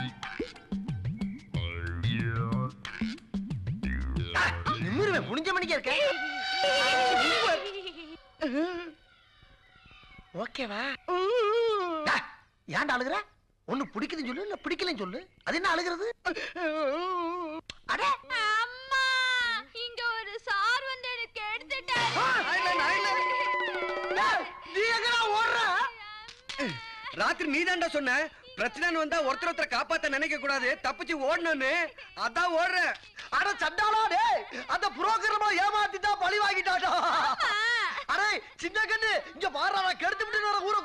நிமிருவேன் முடிஞ்ச மணிக்கே இருக்க ஓகேவா டா, ஏன்டா அழுகுற ஒண்ணு பிடிக்குதுன்னு சொல்லு இல்ல பிடிக்கலன்னு சொல்லு அது என்ன அழுகிறது அட அம்மா இங்க ஒரு சார் வந்து எனக்கு எடுத்துட்டாரு டேய், நீ எங்கடா ஓடுற ராத்திரி நீதான்டா சொன்ன பிரச்சனைன்னு வந்தா ஒருத்தர் ஒருத்தர் காப்பாத்த நினைக்க கூடாது தப்பிச்சு ஓடணும்னு அதான் ஓடுற அட சண்டாளா டேய் அந்த புரோக்கரமா ஏமாத்திட்டா பழி வாங்கிட்டாடா அடே சின்ன கண்ணு இங்க பாரு நான் கெடுத்து விட்டு ஊரை